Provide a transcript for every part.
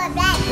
our back.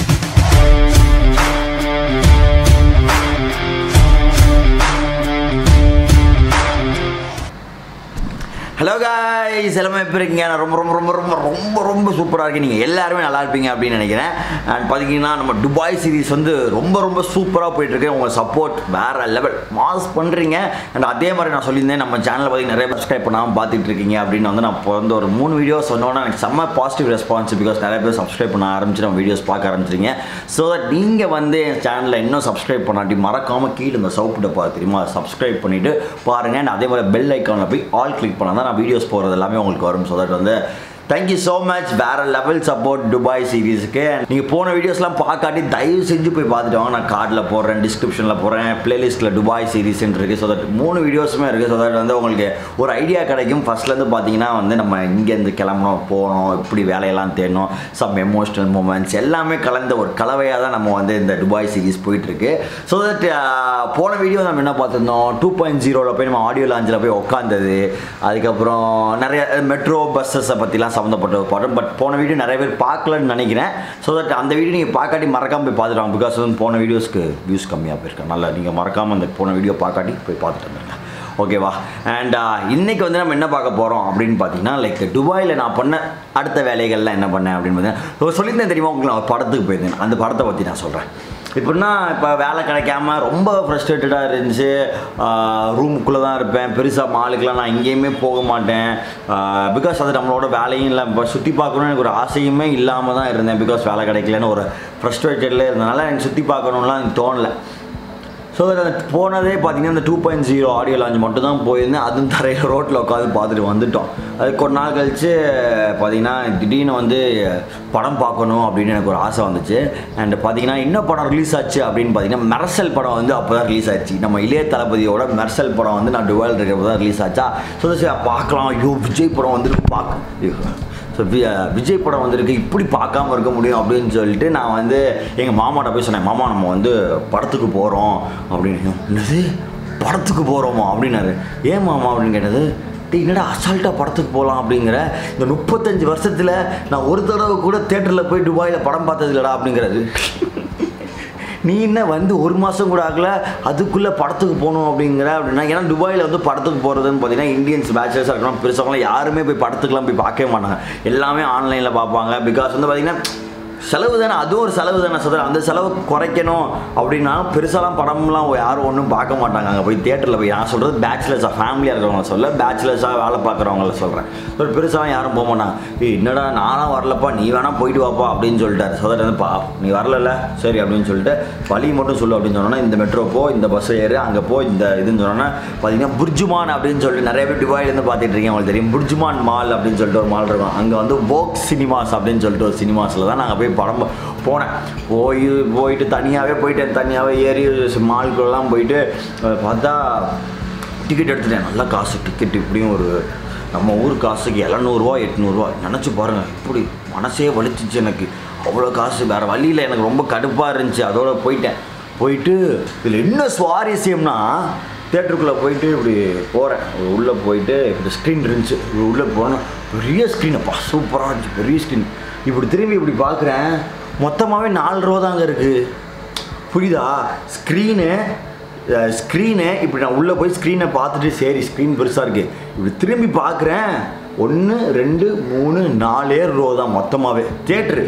Hello guys எல்லாமே எப்படி இருக்கீங்க நான் ரொம்ப ரொம்ப ரொம்ப ரொம்ப ரொம்ப ரொம்ப சூப்பராக இருக்கு நீங்கள் எல்லாருமே நல்லா இருப்பீங்க அப்படின்னு நினைக்கிறேன் அண்ட் பார்த்தீங்கன்னா நம்ம துபாய் சீரிஸ் வந்து ரொம்ப ரொம்ப சூப்பராக போயிட்டுருக்கு உங்கள் சப்போர்ட் வேறு லெவல் மாஸ் பண்ணுறீங்க அண்ட் அதே மாதிரி நான் சொல்லியிருந்தேன் நம்ம சேனலில் பார்த்தீங்கன்னா நிறைய சப்ஸ்கிரைப் பண்ணாமல் பார்த்துட்டு இருக்கீங்க அப்படின்னு வந்து நான் இப்போ வந்து ஒரு மூணு வீடியோ சொன்னோன்னா எனக்கு செம்ம பாசிட்டிவ் ரெஸ்பான்ஸ் பிகாஸ் நிறைய பேர் சப்ஸ்கிரைப் பண்ண ஆரம்பிச்சு நம்ம வீடியோஸ் பார்க்க ஆரம்பிச்சிருங்க ஸோ தட் நீங்கள் வந்து என் சேனலில் இன்னும் சப்ஸ்கிரைப் பண்ணாட்டி மறக்காமல் கீழே இந்த சவுப்பு டப்பா தெரியுமா சப்ஸ்கிரைப் பண்ணிவிட்டு பாருங்கள் and அதே மாதிரி பெல் ஐக்கானில் போய் ஆல் கிளிக் பண்ணால் தான் நான் வீடியோஸ் போகிறது எல்லாமே உங்களுக்கு வரும் ஸோ தட் வந்து தேங்க்யூ ஸோ மச் வேற லெவல் சப்போர்ட் துபாய் சீரீஸுக்கு நீங்கள் போன வீடியோஸ்லாம் பார்க்காட்டி தயவு செஞ்சு போய் பார்த்துட்டு வாங்க நான் கார்டில் போடுறேன் டிஸ்கிரிப்ஷனில் போடுறேன் பிளேலிஸ்ட்டில் துபாய் சீரீஸ்ன்னு இருக்குது ஸோ தட் மூணு வீடியோஸுமே இருக்குது ஸோ தட் வந்து உங்களுக்கு ஒரு ஐடியா கிடைக்கும் ஃபர்ஸ்ட்லேருந்து பார்த்தீங்கன்னா வந்து நம்ம இங்கேருந்து கிளம்பணும் போகணும் இப்படி வேலையெல்லாம் தேடணும் சம் எமோஷனல் மூமெண்ட்ஸ் எல்லாமே கலந்த ஒரு கலவையாக தான் நம்ம வந்து இந்த துபாய் சீரீஸ் போயிட்டுருக்கு ஸோ தட் போன வீடியோ நம்ம என்ன பார்த்துருந்தோம் டூ பாயிண்ட் ஜீரோவில் போய் நம்ம ஆடியோ லாஞ்சில் போய் உட்காந்தது அதுக்கப்புறம் நிறைய மெட்ரோ பஸ்ஸஸை பற்றிலாம் சம்மந்தப்பட்ட ஒரு படம் பட் போன வீடியோ நிறைய பேர் பார்க்கலன்னு நினைக்கிறேன் ஸோ தட் அந்த வீடியோ நீங்கள் பார்க்காட்டி மறக்காமல் போய் பார்த்துட்டு பிகாஸ் வந்து போன வீடியோஸ்க்கு வியூஸ் கம்மியாக போயிருக்கேன் நல்லா நீங்கள் மறக்காமல் அந்த போன வீடியோ பார்க்காட்டி போய் பார்த்துட்டு வந்துருங்க ஓகேவா அண்ட் இன்னைக்கு வந்து நம்ம என்ன பார்க்க போகிறோம் அப்படின்னு பார்த்தீங்கன்னா லைக் துபாயில் நான் பண்ண அடுத்த வேலைகள்லாம் என்ன பண்ணேன் அப்படின்னு பார்த்தீங்கன்னா சொல்லியிருந்தேன் தெரியுமா உங்களுக்கு நான் ஒரு படத்துக்கு போயிருந்தேன் அந்த படத்தை பற்றி நான் சொல்கிறேன் இப்படின்னா இப்போ வேலை கிடைக்காம ரொம்ப ஃப்ரஸ்ட்ரேட்டடாக இருந்துச்சு ரூமுக்குள்ளே தான் இருப்பேன் பெருசாக மாலுக்கெலாம் நான் எங்கேயுமே போக மாட்டேன் பிகாஸ் அது நம்மளோட வேலையும் இல்லை இப்போ சுற்றி பார்க்கணும்னு எனக்கு ஒரு ஆசையுமே இல்லாமல் தான் இருந்தேன் பிகாஸ் வேலை கிடைக்கலன்னு ஒரு ஃப்ரஸ்ட்ரேட்டடில் இருந்தனால எனக்கு சுற்றி பார்க்கணும்லாம் எனக்கு தோணலை ஸோ அந்த போனதே பார்த்தீங்கன்னா இந்த two point zero audio launch மட்டும் தான் போயிருந்தேன் அதுவும் தரையில் ரோட்டில் உட்காந்து பார்த்துட்டு வந்துட்டோம் அதுக்கு ஒரு நாள் கழித்து பார்த்தீங்கன்னா திடீர்னு வந்து படம் பார்க்கணும் அப்படின்னு எனக்கு ஒரு ஆசை வந்துச்சு அண்ட் பார்த்தீங்கன்னா என்ன படம் ரிலீஸ் ஆச்சு அப்படின்னு பார்த்தீங்கன்னா மெர்சல் படம் வந்து அப்போ தான் ரிலீஸ் ஆச்சு நம்ம இளைய தளபதியோட மெர்சல் படம் வந்து நான் டுவெல் இருக்கிறப்ப தான் ரிலீஸ் ஆச்சா ஸோ சரி பார்க்கலாம் ஐயோ விஜய் படம் வந்துட்டு பார்க்க ஸோ விஜய் படம் வந்திருக்கு இப்படி பார்க்காம இருக்க முடியும் அப்படின்னு சொல்லிட்டு நான் வந்து எங்கள் மாமாட்ட போய் சொன்னேன் மாமா நம்ம வந்து படத்துக்கு போகிறோம் அப்படின்னு என்னது படத்துக்கு போகிறோமா அப்படின்னாரு ஏன் மாமா அப்படின்னு கேட்டது டேய் என்னடா அசால்ட்டாக படத்துக்கு போகலாம் அப்படிங்கிற இந்த முப்பத்தஞ்சு வருஷத்தில் நான் ஒரு தடவை கூட தேட்டரில் போய் துபாயில் படம் பார்த்தது இல்லடா அப்படிங்கிறது நீ என்ன வந்து ஒரு மாதம் கூட ஆகல அதுக்குள்ளே படத்துக்கு போகணும் அப்படிங்கிற அப்படின்னா ஏன்னா துபாயில் வந்து படத்துக்கு போகிறதுன்னு பார்த்தீங்கன்னா இந்தியன்ஸ் பேச்சுலர்ஸாக இருக்கணும் பெருசாகலாம் யாருமே போய் படத்துக்குலாம் போய் பார்க்கவே மாட்டாங்க எல்லாமே ஆன்லைனில் பார்ப்பாங்க பிகாஸ் வந்து பார்த்திங்கன்னா செலவு தானே அதுவும் ஒரு செலவு தானே சொல்கிறேன் அந்த செலவு குறைக்கணும் அப்படின்னா பெருசாலாம் படம்லாம் யாரும் ஒன்றும் பார்க்க மாட்டாங்க அங்கே போய் தேட்டரில் போய் நான் சொல்கிறது பேச்சுலர்ஸாக ஃபேமிலியாக இருக்கிறவங்கள சொல்ல பேச்சுலர்ஸாக வேலை பார்க்குறவங்கள சொல்கிறேன் ஒரு பெருசாலாம் யாரும் போக மாட்டாங்க ஏய் என்னடா நானும் வரலப்பா நீ வேணால் போயிட்டு வாப்பா அப்படின்னு சொல்லிட்டாரு சோதரன் வந்து பா நீ வரலல்ல சரி அப்படின்னு சொல்லிட்டு வழி மட்டும் சொல்லு அப்படின்னு சொன்னோன்னா இந்த மெட்ரோ போ இந்த பஸ் ஏறு அங்கே போ இந்த இதுன்னு சொன்னோன்னா பார்த்தீங்கன்னா புர்ஜுமான் அப்படின்னு சொல்லிட்டு நிறைய பேர் துபாயிலேருந்து பார்த்துட்டு இருக்கீங்க உங்களுக்கு தெரியும் புர்ஜுமான் மால் அப்படின்னு சொல்லிட்டு ஒரு மால் இருக்கும் அங்கே வந்து போக் சினிமாஸ் அப்படின்னு சொல்லிட்டு ஒரு சினிமாஸில் தான் நாங்கள் போய் படம் பா- போனேன் போய் போயிட்டு தனியாகவே போயிட்டேன் தனியாகவே ஏறி மால்குள்ளெல்லாம் போயிட்டு அஹ், பார்த்தா டிக்கெட் எடுத்துட்டேன் நல்ல காசு டிக்கெட் இப்படியும் ஒரு நம்ம ஊர் காசுக்கு எழுநூறுவா எட்நூறுவா நினச்சி பாருங்கள் இப்படி மனசே வலிச்சிச்சு எனக்கு அவ்வளோ காசு வேறு வழியில் எனக்கு ரொம்ப கடுப்பாக இருந்துச்சு அதோட போயிட்டேன் போயிட்டு இதில் என்ன சுவாரஸ்யம்னா தேட்டருக்குள்ளே போயிட்டு இப்படி போகிறேன் உள்ளே போயிட்டு இப்படி ஸ்க்ரீன் இருந்துச்சு இப்படி உள்ளே போனேன் பெரிய ஸ்க்ரீன் அப்பா சூப்பராக இருந்துச்சு பெரிய ஸ்க்ரீன் இப்படி திரும்பி இப்படி பார்க்குறேன் மொத்தமாகவே நாலு ரூபா தாங்க இருக்குது புரியுதா ஸ்க்ரீனு ஸ்க்ரீனு இப்படி நான் உள்ளே போய் ஸ்க்ரீனை பார்த்துட்டு சரி ஸ்க்ரீன் பெருசாக இருக்குது இப்படி திரும்பி பார்க்குறேன் ஒன்று ரெண்டு மூணு நாலே ரோ தான் மொத்தமாகவே தேட்ரு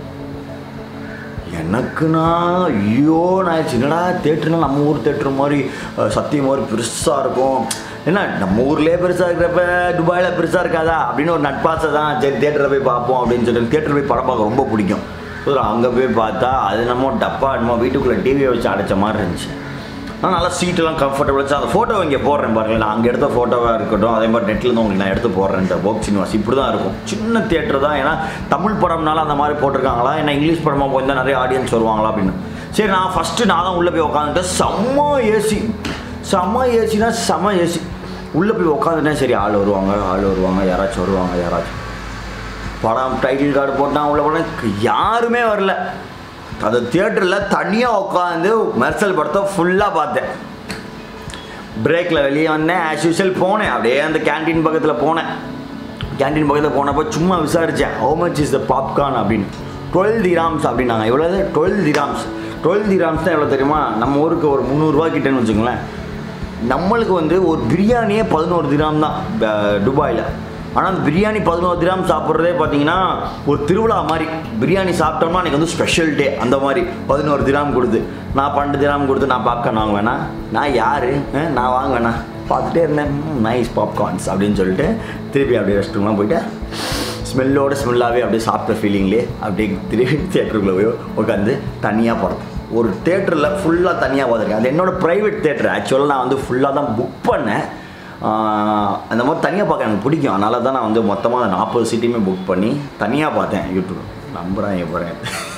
எனக்குனா ஐயோ நான் என்னடா தேட்டர்னா நம்ம ஊர் தேட்டர் மாதிரி அஹ், சத்தியம் மாதிரி பெருசாக இருக்கும் என்ன நம்ம ஊர்லேயே பெருசாக இருக்கிறப்ப துபாயில் பெருசாக இருக்காதா அப்படின்னு ஒரு நட்பாசை தான் சரி தேட்டரில் போய் பார்ப்போம் அப்படின்னு சொல்லிட்டு தேட்டரில் போய் படம் பார்க்க ரொம்ப பிடிக்கும் ஸோ அங்கே போய் பார்த்தா அது நம்ம டப்பா நம்ம வீட்டுக்குள்ளே டிவியை வச்சு அடைச்ச மாதிரி இருந்துச்சு ஆனால் நல்லா சீட்டெல்லாம் கம்ஃபர்டபுள் வச்சு அந்த ஃபோட்டோ இங்கே போடுறேன் பாருங்கள் நான் அங்கே எடுத்த ஃபோட்டோவாக இருக்கட்டும் அதே மாதிரி நெட்டில் இருந்து உங்களுக்கு நான் எடுத்து போடுறேன் இந்த போக் சினிமாஸ் இப்படி தான் இருக்கும் சின்ன தியேட்டர் தான் ஏன்னா தமிழ் படம்னால அந்த மாதிரி போட்டிருக்காங்களா ஏன்னா இங்கிலீஷ் படமாக போயிருந்தால் நிறைய ஆடியன்ஸ் வருவாங்களா அப்படின்னு சரி நான் ஃபஸ்ட்டு நான் தான் உள்ளே போய் உட்காந்துட்டேன் செம்ம ஏசி செம்ம ஏசினா செம்ம ஏசி உள்ளே போய் உட்காந்துட்டேன் சரி ஆள் வருவாங்க ஆள் வருவாங்க யாராச்சும் வருவாங்க யாராச்சும் படம் டைட்டில் கார்டு போட்டான் உள்ள போனேன் யாருமே வரல அந்த தியேட்டரில் தனியாக உட்காந்து மெர்சல் படத்தை ஃபுல்லாக பார்த்தேன் பிரேக்கில் வெளியே வந்தேன் ஆஸ் யூஷுவல் போனேன் அப்படியே அந்த கேண்டீன் பக்கத்தில் போனேன் கேண்டீன் பக்கத்தில் போனப்போ சும்மா விசாரித்தேன் how much is the popcorn அப்படின்னு டுவெல் திராம்ஸ் அப்படின்னாங்க எவ்வளவு டுவெல் திராம்ஸ் டுவெல் திராம்ஸ் தான் எவ்வளோ தெரியுமா நம்ம ஊருக்கு ஒரு முந்நூறுரூவா கிட்டேன்னு வச்சுக்கோங்களேன் நம்மளுக்கு வந்து ஒரு பிரியாணியே பதினோரு திராம் தான் ப- துபாயில் ஆனால் அந்த பிரியாணி பதினோரு திராம் சாப்பிட்றதே பார்த்தீங்கன்னா ஒரு திருவிழா மாதிரி பிரியாணி சாப்பிட்டோம்னா அன்றைக்கி வந்து ஸ்பெஷல் டே அந்த மாதிரி பதினோரு திராம் கொடுத்து நான் பன்னெண்டு திராம் கொடுத்து நான் பாப்கார்ன் வாங்குவேனா நான் யார் நான் வாங்குவேனா பார்த்துட்டே இருந்தேன் நைஸ் பாப்கார்ன்ஸ் அப்படின்னு சொல்லிட்டு திருப்பி அப்படியே ரெஸ்ட் ரூம்லாம் போயிட்டு ஸ்மெல்லோட ஸ்மெல்லாகவே அப்படியே சாப்பிட்ட ஃபீலிங்லேயே அப்படியே திருப்பி தேட்டருக்குள்ளே போய் உட்காந்து தனியாக போகிறது ஒரு தேட்டரில் ஃபுல்லாக தனியாக பார்த்துருக்கேன் அது என்னோட ப்ரைவேட் தேட்டர் ஆக்சுவலாக நான் வந்து ஃபுல்லாக தான் புக் பண்ணேன் ஆஹ் அந்த மாதிரி தனியாக பார்க்க எனக்கு பிடிக்கும் அதனால தான் நான் வந்து மொத்தமாக நாற்பது சீட்டையுமே புக் பண்ணி தனியாக பார்த்தேன் யூடியூப் நம்புகிறேன் போகிறேன்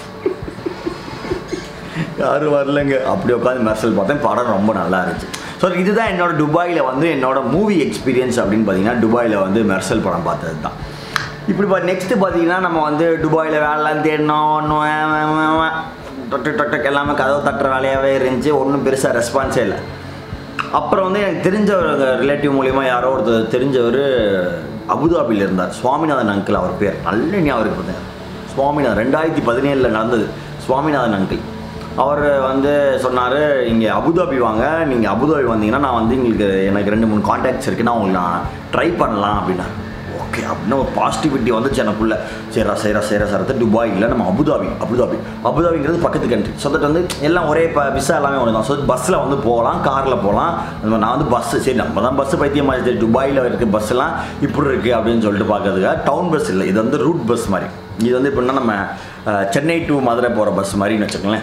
யாரும் வரலங்க அப்படி உட்காந்து மெர்சல் பார்த்தேன் படம் ரொம்ப நல்லா இருந்துச்சு ஸோ இதுதான் என்னோட துபாயில் வந்து என்னோட மூவி எக்ஸ்பீரியன்ஸ் அப்படின்னு பார்த்தீங்கன்னா துபாயில் வந்து மெர்சல் படம் பார்த்தது தான் இப்படி பா நெக்ஸ்ட்டு பார்த்தீங்கன்னா நம்ம வந்து துபாயில் வேலைலாம் தேடினோம் ஒன்றும் டொட்டு டொட்டுக்கு எல்லாமே கதவு தட்டுற வேலையாகவே இருந்துச்சு ஒன்றும் பெருசாக ரெஸ்பான்ஸே இல்லை அப்புறம் வந்து எனக்கு தெரிஞ்ச ஒரு ரிலேட்டிவ் மூலிமா யாரோ ஒருத்தர் தெரிஞ்சவர் அபுதாபியில் இருந்தார் சுவாமிநாதன் அங்கிள் அவர் பேர் நல்ல ஞாபகம் இருக்கு பார்த்தீங்க சுவாமிநாதன் ரெண்டாயிரத்தி பதினேழில் நடந்தது சுவாமிநாதன் அங்கிள் அவர் வந்து சொன்னார் இங்கே அபுதாபி வாங்க நீங்கள் அபுதாபி வந்தீங்கன்னா நான் வந்து எங்களுக்கு எனக்கு ரெண்டு மூணு காண்டாக்ட்ஸ் இருக்குது நான் உங்களுக்கு நான் ட்ரை பண்ணலாம் அப்படின்னாரு ஓகே அப்படின்னு ஒரு பாசிட்டிவிட்டி வந்துச்சு எனக்குள்ள சரிடா சரிடா சரிடா சார் துபாய் இல்லை நம்ம அபுதாபி அபுதாபி அபுதாபிங்கிறது பக்கத்து கண்ட்ரி ஸோ தட் வந்து எல்லாம் ஒரே இப்போ விசா எல்லாமே ஒன்று தான் ஸோ பஸ்ஸில் வந்து போகலாம் காரில் போகலாம் அந்த மாதிரி நான் வந்து பஸ்ஸு சரி நம்ம தான் பஸ்ஸு பைத்தியமாக சரி துபாயில் இருக்க பஸ்ஸெல்லாம் இப்படி இருக்குது அப்படின்னு சொல்லிட்டு பார்க்கறதுக்காக டவுன் பஸ் இல்லை இது வந்து ரூட் பஸ் மாதிரி இது வந்து எப்படின்னா நம்ம அஹ், சென்னை டு மதுரை போகிற பஸ் மாதிரின்னு வச்சுக்கோங்களேன்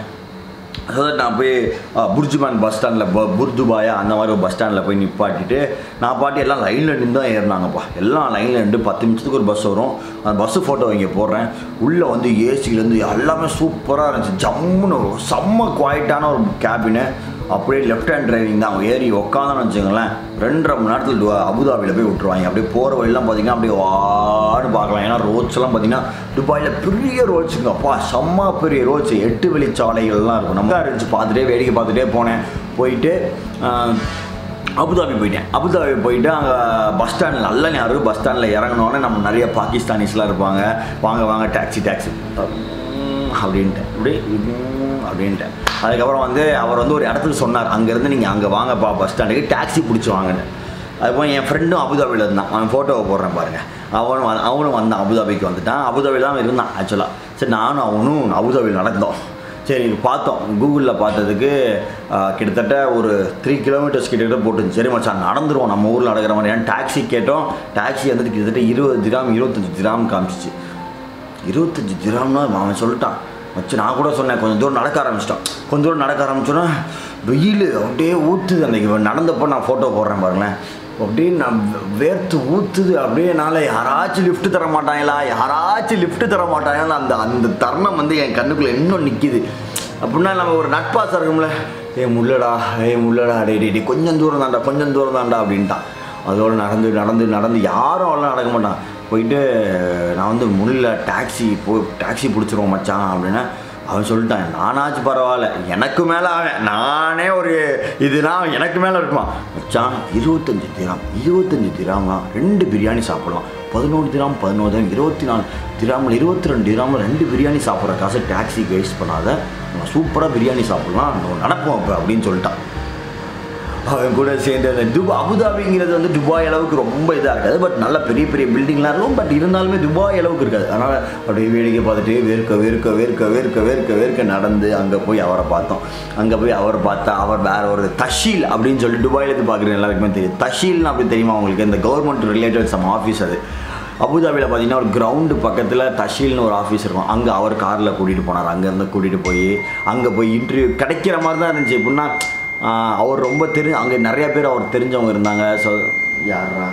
ஸோ தட் நான் போய் அஹ், புர்ஜுமான் பஸ் ஸ்டாண்டில் ப புர்துபாயா அந்த மாதிரி ஒரு பஸ் ஸ்டாண்டில் போய் நிப்பாட்டிட்டு நான் பாட்டி எல்லாம் லைனில் நின்று தான் ஏறினாங்கப்பா எல்லாம் லைனில் நின்று பத்து நிமிஷத்துக்கு ஒரு பஸ் வரும் அந்த பஸ்ஸு ஃபோட்டோ இங்கே போடுறேன் உள்ளே வந்து ஏசிலேருந்து எல்லாமே சூப்பராக இருந்துச்சு ஜம்முன்னு ஒரு செம்ம குவாய்ட்டான ஒரு கேபினு அப்படியே லெஃப்ட் ஹேண்ட் டிரைவிங் தான் ஏறி உட்காந்தான்னு வச்சுங்களேன் ரெண்டரை மணி நேரத்தில் டு- அபுதாபியில் போய் விட்டுருவாங்க அப்படியே போகிற வழியெல்லாம் பார்த்தீங்கன்னா அப்படியே வாடு பார்க்கலாம் ஏன்னா ரோட்ஸ் எல்லாம் பார்த்தீங்கன்னா துபாயில் பெரிய ரோட்ஸுங்க அப்பா செம்ம பெரிய ரோட்ஸ் எட்டு வெளிச்சாலைகள்லாம் இருக்கும் நம்ம இருந்துச்சு பார்த்துட்டே வேடிக்கை பார்த்துட்டே போனேன் போயிட்டு ஆஹ், அபுதாபி போயிட்டேன் அபுதாபி போயிட்டு அங்கே பஸ் ஸ்டாண்டில் நல்ல நேரம் பஸ் ஸ்டாண்டில் இறங்கினோடனே நம்ம நிறைய பாகிஸ்தானிஸ்லாம் இருப்பாங்க வாங்க வாங்க டாக்ஸி டாக்ஸி அப்படின்ட்டு இப்படி உம் அப்படின்ட்டு அதுக்கப்புறம் வந்து அவர் வந்து ஒரு இடத்துக்கு சொன்னார் அங்கேருந்து நீங்கள் அங்கே வாங்கப்பா பஸ் ஸ்டாண்டுக்கு டாக்ஸி பிடிச்சி வாங்கன்னு அதுக்கப்புறம் என் ஃப்ரெண்டும் அபுதாபியில் இருந்தான் அவன் ஃபோட்டோவை போடுறேன் பாருங்கள் அவனும் வந்து- அவனும் வந்தான் அபுதாபிக்கு வந்துட்டான் அபுதாபியில் தான் இருந்தான் ஆக்சுவலாக சரி நானும் அவனும் அபுதாபியில் நடந்தோம் சரி பார்த்தோம் கூகுளில் பார்த்ததுக்கு ஆஹ், கிட்டத்தட்ட ஒரு த்ரீ கிலோமீட்டர்ஸ் கிட்டத்தட்ட போட்டுருந்துச்சு சரி மச்சான் நடந்துருவோம் நம்ம ஊரில் நடக்கிற மாதிரி ஏன்னா டாக்ஸி கேட்டோம் டாக்ஸி வந்துட்டு கிட்டத்தட்ட இருபது திராம் இருபத்தஞ்சி திராம் காமிச்சிச்சு இருபத்தஞ்சி திராம்னா அவன் சொல்லிட்டான் வச்சு நான் கூட சொன்னேன் கொஞ்சம் தூரம் நடக்க ஆரம்பிச்சிட்டான் கொஞ்சம் தூரம் நடக்க ஆரம்பிச்சோன்னா வெயில் அப்படியே ஊற்றுது அன்றைக்கி இவன் நடந்தப்போ நான் ஃபோட்டோ போடுறேன் பாருங்களேன் அப்படியே நான் வே- வேர்த்து ஊற்றுது அப்படியே என்னால் யாராச்சும் லிஃப்ட் தர மாட்டாங்களா யாராச்சும் லிஃப்ட் தர மாட்டாங்களா அந்த அந்த தருணம் வந்து என் கண்ணுக்குள்ளே இன்னும் நிற்கிது அப்படின்னா நம்ம ஒரு நட்பாசம் இருக்கும்ல ஏ முள்ளடா ஏ முள்ளடா டே டே டே கொஞ்சம் தூரம் தாண்டா கொஞ்சம் தூரம் தாண்டா அப்படின்ட்டான் அதோடு நடந்து நடந்து நடந்து யாரும் அவ்வளோ நடக்க மாட்டான் போயிட்டு நான் வந்து முள்ள டாக்ஸி போ டாக்ஸி பிடிச்சிருவோம் மச்சான் அப்படின்னா அவன் சொல்லிட்டான் நானாச்சும் பரவாயில்ல எனக்கு மேலே அவன் நானே ஒரு இதுனா எனக்கு மேலே இருப்பான் மச்சான் இருபத்தஞ்சி திராம் இருபத்தஞ்சி திராம்னா ரெண்டு பிரியாணி சாப்பிடலாம் பதினோரு திராம் பதினோரு திராம் இருபத்தி நாலு திராமில் இருபத்தி ரெண்டு திராமில் ரெண்டு பிரியாணி சாப்பிட்ற காசை டாக்ஸி வேஸ்ட் பண்ணாத நம்ம சூப்பராக பிரியாணி சாப்பிட்லாம் நம்ம நடப்போம் அப்போ அப்படின்னு சொல்லிட்டான் அவன் கூட சேர்ந்து அந்த துபா அபுதாபிங்கிறது வந்து துபாய் அளவுக்கு ரொம்ப இதாக இருக்காது பட் நல்ல பெரிய பெரிய பில்டிங்லாம் இருக்கும் பட் இருந்தாலுமே துபாய் அளவுக்கு இருக்காது அதனால் அப்படியே வேடிக்கை பார்த்துட்டு வேர்க்க வேர்க்க வேர்க்க வேர்க்க வேர்க்க வேர்க்க நடந்து அங்கே போய் அவரை பார்த்தோம் அங்கே போய் அவர் பார்த்தா அவர் வேற ஒரு தஷீல் அப்படின்னு சொல்லி துபாயிலேருந்து பார்க்குற எல்லாருக்குமே தெரியும் தஷீல்னு அப்படி தெரியுமா உங்களுக்கு இந்த கவர்மெண்ட் ரிலேட்டட் சம் ஆஃபீஸ் அது அபுதாபியில் பார்த்தீங்கன்னா ஒரு கிரவுண்டு பக்கத்தில் தஷீல்னு ஒரு ஆஃபீஸ் இருக்கும் அங்கே அவர் காரில் கூட்டிகிட்டு போனார் அங்கேருந்து கூட்டிகிட்டு போய் அங்கே போய் இன்டர்வியூ கிடைக்கிற மாதிரி தான் இருந்துச்சு எப்படின்னா ஆஹ், அவர் ரொம்ப தெரி அங்கே நிறைய பேர் அவர் தெரிஞ்சவங்க இருந்தாங்க ஸோ யாரா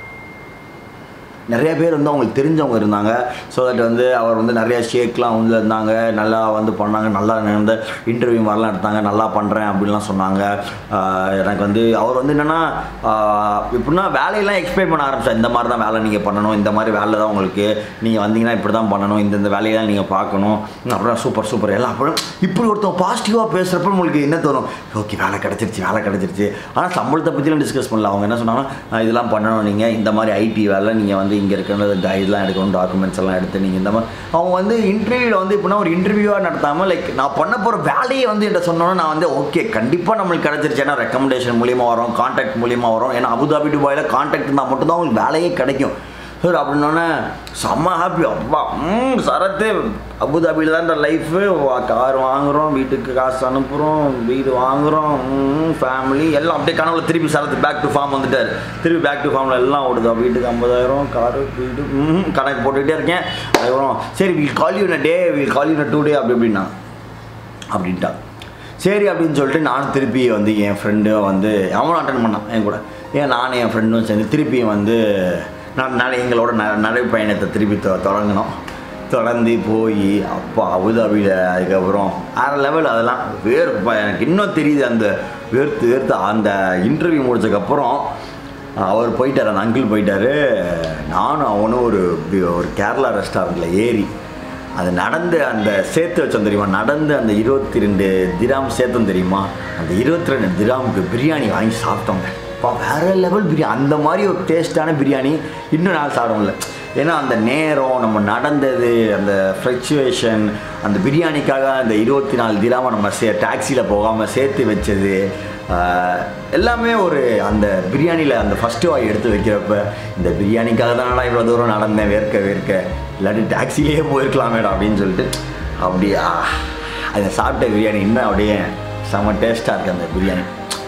நிறைய பேர் வந்து அவங்களுக்கு தெரிஞ்சவங்க இருந்தாங்க ஸோ தட் வந்து அவர் வந்து நிறைய ஷேக்லாம் வந்து இருந்தாங்க நல்லா வந்து பண்ணாங்க நல்லா நடந்த இன்டர்வியூ மாதிரிலாம் எடுத்தாங்க நல்லா பண்ணுறேன் அப்படின்லாம் சொன்னாங்க ஆஹ் எனக்கு வந்து அவர் வந்து என்னென்னா எப்படின்னா வேலையெல்லாம் எக்ஸ்பிளைன் பண்ண ஆரம்பிச்சார் இந்த மாதிரி தான் வேலை நீங்கள் பண்ணணும் இந்த மாதிரி வேலை தான் உங்களுக்கு நீங்கள் வந்தீங்கன்னா இப்படி தான் பண்ணணும் இந்த இந்த வேலையெல்லாம் நீங்கள் பார்க்கணும் அப்புறம் சூப்பர் சூப்பர் எல்லாம் அப்புறம் இப்படி ஒருத்தன் பாசிட்டிவாக பேசுகிறப்ப உங்களுக்கு என்ன தோணும் ஓகே வேலை கிடச்சிருச்சு வேலை கிடச்சிருச்சு ஆனால் சம்பளத்தை பற்றிலாம் டிஸ்கஸ் பண்ணல அவங்க என்ன சொன்னாங்கன்னா "ஆஹ் இதெல்லாம் பண்ணணும் நீங்கள் இந்த மாதிரி ஐடி வேலை நீங்கள் வந்து இங்கே இருக்கிறது இதெல்லாம் எடுக்கணும் டாக்குமெண்ட்ஸ் எல்லாம் எடுத்து நீங்கள் இந்த மாதிரி அவங்க வந்து இன்டர்வியூவில் வந்து இப்போனா ஒரு இன்டர்வியூவாக நடத்தாமல் லைக் நான் பண்ண போகிற வேலையை வந்து என்கிட்ட சொன்னோன்னா நான் வந்து ஓகே கண்டிப்பாக நம்மளுக்கு கிடச்சிருச்சு ஏன்னா ரெக்கமெண்டேஷன் மூலியமாக வரும் கான்டாக்ட் மூலியமாக வரும் ஏன்னா அபுதாபி துபாயில் கான்டாக்ட் இருந்தால் மட்டும்தான் உங்களுக்கு வேலையே கிடைக்கும் சார் அப்படின்னோடனே செம்ம ஹாப்பி அப்பா ம் சரத்து அபுதாபியில் தான் லைஃபு கார் வாங்குகிறோம் வீட்டுக்கு காசு அனுப்புகிறோம் வீடு வாங்குகிறோம் ஃபேமிலி எல்லாம் அப்படியே கனவுல திருப்பி சரத்து பேக் டு ஃபார்ம் வந்துட்டார் திருப்பி பேக் டு ஃபார்மில் எல்லாம் ஓடுதா வீட்டுக்கு ஐம்பதாயிரம் காரு வீடு ம் கணக்கு போட்டுக்கிட்டே இருக்கேன் அதுக்கப்புறம் சரி will call you day will call you today அப்படி அப்படின்னா அப்படின்ட்டா சரி அப்படின்னு சொல்லிட்டு நானும் திருப்பி வந்து என் ஃப்ரெண்டும் வந்து அவனும் அட்டன் பண்ணான் என் கூட ஏன் நானும் என் ஃப்ரெண்டும் சேர்ந்து திருப்பி வந்து நான் நட எங்களோட ந நடைப்பயணத்தை திருப்பி தொ தொடங்கினோம் தொடர்ந்து போய் அப்பா அபுதாபியில் அதுக்கப்புறம் வேறு லெவல் அதெல்லாம் வேர்ப்பா எனக்கு இன்னும் தெரியுது அந்த வேர்த்து வேர்த்து அந்த இன்டர்வியூ முடிச்சதுக்கப்புறம் அவர் போயிட்டார் அந்த அங்கிள் போயிட்டார் நானும் அவனும் ஒரு ஒரு கேரளா ரெஸ்டாரண்ட்டில் ஏறி அது நடந்து அந்த சேர்த்து வச்சோம் தெரியுமா நடந்து அந்த இருபத்தி ரெண்டு திராம் சேர்த்தோம் தெரியுமா அந்த இருபத்தி ரெண்டு திராமுக்கு பிரியாணி வாங்கி சாப்பிட்டோங்க அப்பா வேறு லெவல் பிரியாணி அந்த மாதிரி ஒரு டேஸ்ட்டான பிரியாணி இன்னும் நான் சாப்பிட முடியல ஏன்னா அந்த நேரம் நம்ம நடந்தது அந்த ஃப்ளக்சுவேஷன் அந்த பிரியாணிக்காக அந்த இருபத்தி நாலு திராமை நம்ம சே டாக்ஸியில் போகாமல் சேர்த்து வச்சது ஆஹ், எல்லாமே ஒரு அந்த பிரியாணியில் அந்த ஃபஸ்ட்டு வாய் எடுத்து வைக்கிறப்ப இந்த பிரியாணிக்காக தானடா இவ்வளோ தூரம் நடந்தேன் வேர்க்க வேர்க்க இல்லாட்டி டாக்ஸிலேயே போயிருக்கலாம் மேடம் அப்படின்னு சொல்லிட்டு அப்படியே ஆ, அதை சாப்பிட்ட பிரியாணி இன்னும் அப்படியே செம்ம டேஸ்ட்டாக இருக்குது அந்த பிரியாணி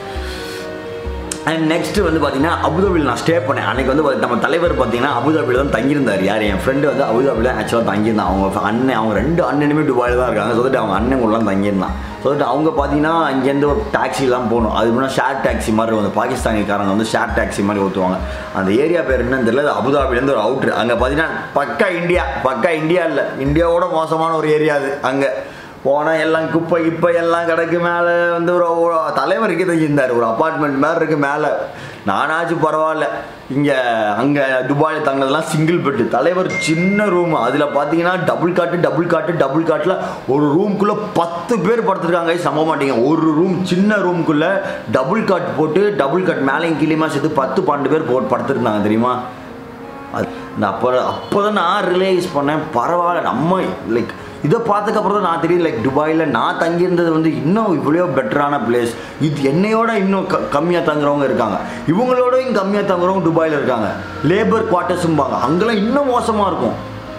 அண்ட் நெக்ஸ்ட் வந்து பார்த்தீங்கன்னா அபுதாபியில் நான் ஸ்டே பண்ணேன் அன்னைக்கு வந்து பாத்தி- நம்ம தலைவர் பார்த்தீங்கன்னா அபுதாபியில் தான் தங்கியிருந்தார் யார் என் ஃப்ரெண்டு வந்து அபுதாபியில் ஆக்சுவலாக தங்கியிருந்தான் அவங்க அண்ணன் அவங்க ரெண்டு அண்ணனுமே துபாயில் தான் இருக்காங்க சொல்லிட்டு அவங்க அண்ணன் கூடலாம் தங்கியிருந்தான் சொல்லிட்டு அவங்க பார்த்தீங்கன்னா இங்கேருந்து ஒரு டாக்ஸிலாம் போகணும் அது முன்னாடி ஷேர் டாக்ஸி மாதிரி வந்து பாகிஸ்தானிக்காரங்க வந்து ஷேர் டாக்ஸி மாதிரி ஊற்றுவாங்க அந்த ஏரியா பேர் என்னன்னு தெரியல அது அபுதாபிலேருந்து ஒரு அவுட்ரு அங்கே பார்த்தீங்கன்னா பக்கா இந்தியா பக்கா இந்தியா இல்லை இந்தியாவோட மோசமான ஒரு ஏரியா அது அங்கே போனால் எல்லாம் குப்பை கிப்பை எல்லாம் கிடக்கு மேலே வந்து ஒரு ஒரு தலைவருக்கு தங்கியிருந்தார் ஒரு அப்பார்ட்மெண்ட் மாதிரி இருக்குது மேலே நானாச்சும் பரவாயில்ல இங்கே அங்கே துபாயில் தங்கினதெல்லாம் சிங்கிள் பெட்டு தலைவர் சின்ன ரூம் அதில் பார்த்தீங்கன்னா டபுள் காட்டு டபுள் காட்டு டபுள் காட்டில் ஒரு ரூம்குள்ளே பத்து பேர் படுத்துருக்காங்க சம மாட்டீங்க ஒரு ரூம் சின்ன ரூம்குள்ளே டபுள் காட் போட்டு டபுள் காட் மேலேயும் கீழேயுமா சேர்த்து பத்து பன்னெண்டு பேர் போட்டு படுத்துருந்தாங்க தெரியுமா அது இந்த அப்போ அப்போ தான் நான் ரியலைஸ் பண்ணேன் பரவாயில்ல நம்ம லைக் இதை பார்த்ததுக்கப்புறம் தான் நான் தெரியுது லைக் துபாயில் நான் தங்கியிருந்தது வந்து இன்னும் இவ்வளோ பெட்டரான பிளேஸ் இது என்னையோட இன்னும் க கம்மியாக தங்குறவங்க இருக்காங்க இவங்களோடயும் கம்மியாக தங்குறவங்க துபாயில் இருக்காங்க லேபர் குவார்ட்டர்ஸும்பாங்க அங்கெல்லாம் இன்னும் மோசமாக இருக்கும்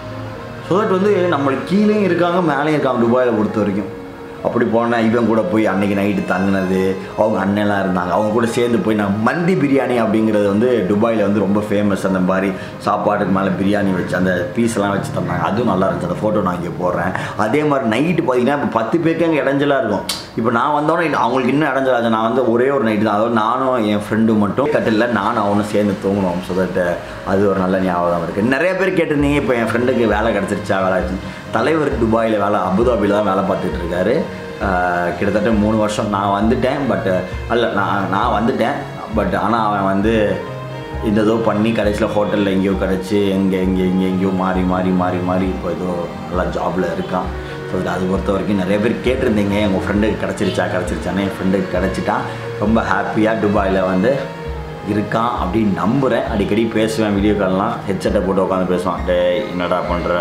ஸோ தட் வந்து நம்மளுக்கு கீழேயும் இருக்காங்க மேலேயும் இருக்காங்க துபாயில் பொறுத்த வரைக்கும் அப்படி போனால் இவன் கூட போய் அன்னைக்கு நைட்டு தங்கினது அவங்க அண்ணெல்லாம் இருந்தாங்க அவங்க கூட சேர்ந்து போய் நான் மந்தி பிரியாணி அப்படிங்கிறது வந்து துபாயில் வந்து ரொம்ப ஃபேமஸ் அந்த மாதிரி சாப்பாட்டுக்கு மேலே பிரியாணி வச்சு அந்த பீஸ்லாம் வச்சு தந்தாங்க அதுவும் நல்லா இருந்துச்சு அந்த ஃபோட்டோ நான் இங்கே போடுறேன் அதே மாதிரி நைட்டு பார்த்தீங்கன்னா இப்போ பத்து பேருக்கு அங்கே இடைஞ்சலாக இருக்கும் இப்போ நான் வந்தோடனே இன்னும் அவங்களுக்கு இன்னும் இடைஞ்சலாச்சு நான் வந்து ஒரே ஒரு நைட்டு தான் அதாவது நானும் என் ஃப்ரெண்டும் மட்டும் கட்டிலில் நானும் அவனும் சேர்ந்து தூங்கணும் ஸோ தட் அது ஒரு நல்ல ஞாபகம் இருக்குது நிறைய பேர் கேட்டிருந்தீங்க இப்போ என் ஃப்ரெண்டுக்கு வேலை கிடச்சிருச்சா வேலை ஆச்சு தலைவர் துபாயில் வேலை அபுதாபியில் தான் வேலை பார்த்துட்டு இருக்காரு ஆஹ் கிட்டத்தட்ட மூணு வருஷம் நான் வந்துட்டேன் பட் அல்ல நான் நான் வந்துட்டேன் பட் ஆனால் அவன் வந்து இந்த ஏதோ பண்ணி கடைசியில் ஹோட்டலில் எங்கேயோ கிடச்சி எங்கே எங்கே எங்கே எங்கேயோ மாறி மாறி மாறி மாறி இப்போ ஏதோ நல்லா ஜாபில் இருக்கான் ஸோ அது பொறுத்த வரைக்கும் நிறைய பேர் கேட்டிருந்தீங்க உங்கள் ஃப்ரெண்டுக்கு கிடச்சிருச்சா கிடச்சிருச்சானே என் ஃப்ரெண்டுக்கு கிடச்சிட்டான் ரொம்ப ஹாப்பியாக துபாயில் வந்து இருக்கான் அப்படின்னு நம்புகிறேன் அடிக்கடி பேசுவேன் வீடியோ கால்லாம் ஹெட்செட்டை போட்டு உட்காந்து பேசுவான் டே என்னடா பண்ணுற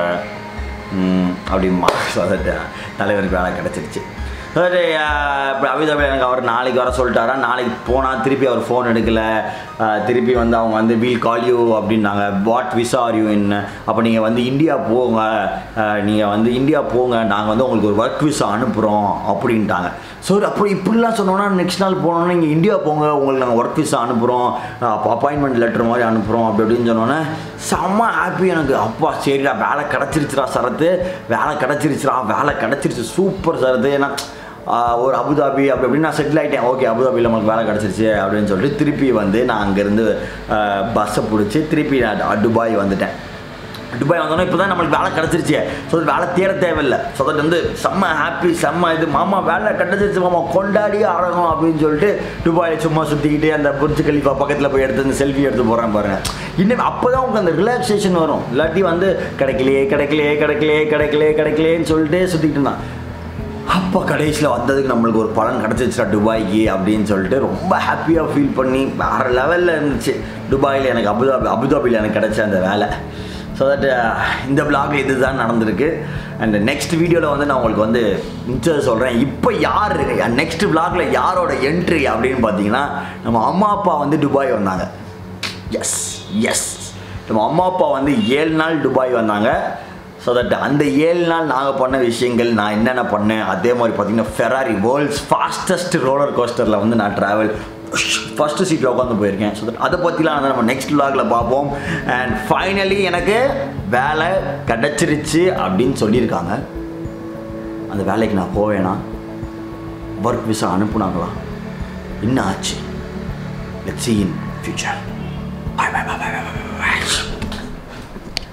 அப்படிமா சொல்லிட்டு தலைவருக்கு வேலை கிடச்சிருச்சு அதாவது இப்போ அபிதாபி எனக்கு அவர் நாளைக்கு வர சொல்லிட்டாரா நாளைக்கு போனால் திருப்பி அவர் ஃபோன் எடுக்கலை அஹ், திருப்பி வந்து அவங்க வந்து வீல் கால் யூ அப்படின்னாங்க what visa are you in அப்போ நீங்கள் வந்து இந்தியா போங்க நீங்கள் வந்து இந்தியா போங்க நாங்கள் வந்து உங்களுக்கு ஒரு ஒர்க் விசா அனுப்புகிறோம் அப்படின்ட்டாங்க ஸோ அப்போ இப்படிலாம் சொன்னோன்னா நெக்ஸ்ட் நாள் போனோன்னா நீங்கள் இந்தியா போங்க உங்களுக்கு நாங்கள் ஒர்க் விசா அனுப்புகிறோம் அப்போ அப்பாயின்மெண்ட் லெட்டர் மாதிரி அனுப்புகிறோம் அப்படி அப்படின்னு சொன்னோன்னே செம்ம ஹாப்பி எனக்கு அப்பா சரிடா வேலை கிடச்சிருச்சுடா சரத்து வேலை கிடச்சிருச்சுடா வேலை கிடச்சிருச்சு சூப்பர் சரத்து ஏன்னா ஆஹ், ஒரு அபுதாபி அப்படி அப்படின்னு நான் செட்டில் ஆகிட்டேன் ஓகே அபுதாபியில் நம்மளுக்கு வேலை கிடச்சிருச்சு அப்படின்னு சொல்லிட்டு திருப்பி வந்து நான் அங்கேருந்து பஸ்ஸை பிடிச்சி திருப்பி நான் துபாய் வந்துட்டேன் துபாய் வந்தோன்னே இப்போ தான் நம்மளுக்கு வேலை கிடச்சிருச்சு ஸோ வேலை தேட தேவையில்லை ஸோ தட் வந்து செம்ம ஹாப்பி செம்ம இது மாமா வேலை கிடச்சிருச்சு மாமா கொண்டாடி ஆடணும் அப்படின்னு சொல்லிட்டு துபாயில் சும்மா சுற்றிக்கிட்டு அந்த புர்ஜ் கலிஃபா பக்கத்தில் போய் எடுத்து அந்த செல்ஃபி எடுத்து போகிறேன் பாருங்க இன்னும் அப்போ தான் உங்களுக்கு அந்த ரிலாக்ஸேஷன் வரும் இல்லாட்டி வந்து கிடைக்கலையே கிடைக்கலையே கிடைக்கலையே கிடைக்கலையே கிடைக்கலையேன்னு சொல்லிட்டு சுற்றிக்கிட்டு இருந்தான் அப்போ கடைசியில் வந்ததுக்கு நம்மளுக்கு ஒரு பலன் கிடச்சிருச்சா துபாய்க்கு அப்படின்னு சொல்லிட்டு ரொம்ப ஹாப்பியாக ஃபீல் பண்ணி வேறு லெவலில் இருந்துச்சு துபாயில் எனக்கு அபுதாபி அபுதாபியில் எனக்கு கிடைச்ச அந்த வேலை ஸோ தட் இந்த பிளாகில் இதுதான் நடந்திருக்கு அண்ட் நெக்ஸ்ட் வீடியோவில் வந்து நான் உங்களுக்கு வந்து மிச்சம் சொல்கிறேன் இப்போ யார் நெக்ஸ்ட் பிளாகில் யாரோட என்ட்ரி அப்படின்னு பார்த்தீங்கன்னா நம்ம அம்மா அப்பா வந்து துபாய் வந்தாங்க எஸ் எஸ் நம்ம அம்மா அப்பா வந்து ஏழு நாள் துபாய் வந்தாங்க ஸோ தட் அந்த ஏழு நாள் நாங்கள் பண்ண விஷயங்கள் நான் என்னென்ன பண்ணேன் அதே மாதிரி பார்த்தீங்கன்னா ஃபெராரி வேர்ல்ட்ஸ் ஃபாஸ்டஸ்ட் ரோலர் கோஸ்டரில் வந்து நான் ட்ராவல் ஃபஸ்ட்டு சீட்டில் உட்காந்து போயிருக்கேன் ஸோ தட் அதை பற்றிலாம் வந்து நம்ம நெக்ஸ்ட் விலாகில் பார்ப்போம் அண்ட் ஃபைனலி எனக்கு வேலை கிடச்சிருச்சு அப்படின்னு சொல்லியிருக்காங்க அந்த வேலைக்கு நான் போவேனா ஒர்க் விசா அனுப்புனாங்களா என்ன ஆச்சு லெட்ஸ் see in future